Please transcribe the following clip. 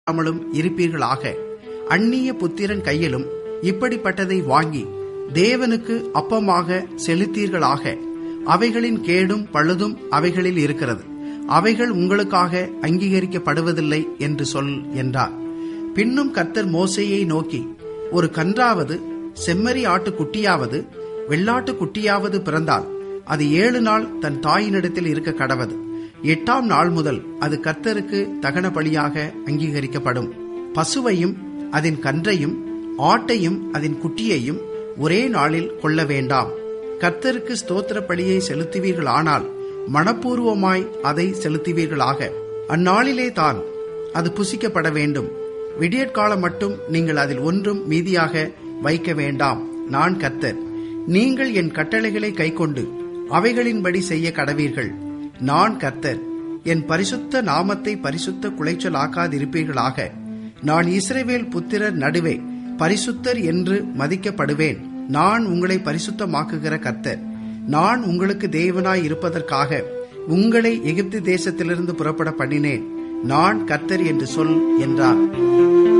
அமலும் இருப்பீர்களாக அந்நிய புத்திரன் கையிலும் இப்படிப்பட்டதை வாங்கி தேவனுக்கு அப்பமாக செலுத்தீர்களாக அவைகளின் கேடும் பழுதும் அவைகளில் இருக்கிறது அவைகள் உங்களுக்காக அங்கீகரிக்கப்படுவதில்லை என்று சொல் என்றார் பின்னும் கர்த்தர் மோசேயை நோக்கி ஒரு கன்றாவது செம்மறி ஆட்டு குட்டியாவது வெள்ளாட்டு குட்டியாவது பிறந்தால் அது ஏழு நாள் தன் தாயினிடத்தில் இருக்க கடவது எட்டாம் நாள் முதல் அது கர்த்தருக்கு தகன பலியாக அங்கீகரிக்கப்படும் பசுவையும் அதன் கன்றையும் ஆட்டையும் அதன் குட்டியையும் ஒரே நாளில் கொள்ள வேண்டாம் கர்த்தருக்கு ஸ்தோத்திர பலியை செலுத்துவீர்களானால் மனப்பூர்வமாய் அதை செலுத்துவீர்களாக அந்நாளிலே தான் அது புசிக்கப்பட வேண்டும் விடியற்காலம் மட்டும் நீங்கள் அதில் ஒன்றும் மீதியாக வைக்க வேண்டாம் நான் கர்த்தர் நீங்கள் என் கட்டளைகளை கைக்கொண்டு அவைகளின்படி செய்ய கடவீர்கள் நான் கர்த்தர் என் பரிசுத்த நாமத்தை பரிசுத்த குலைச்சலாக்காதிருப்பீர்களாக நான் இஸ்ரவேல் புத்திரர் நடுவே பரிசுத்தர் என்று மதிக்கப்படுவேன் நான் உங்களை பரிசுத்தமாக்குகிற கர்த்தர் நான் உங்களுக்கு தேவனாய் இருப்பதற்காக உங்களை எகிப்து தேசத்திலிருந்து புறப்பட பண்ணினேன் நான் கர்த்தர் என்று சொல் என்றார்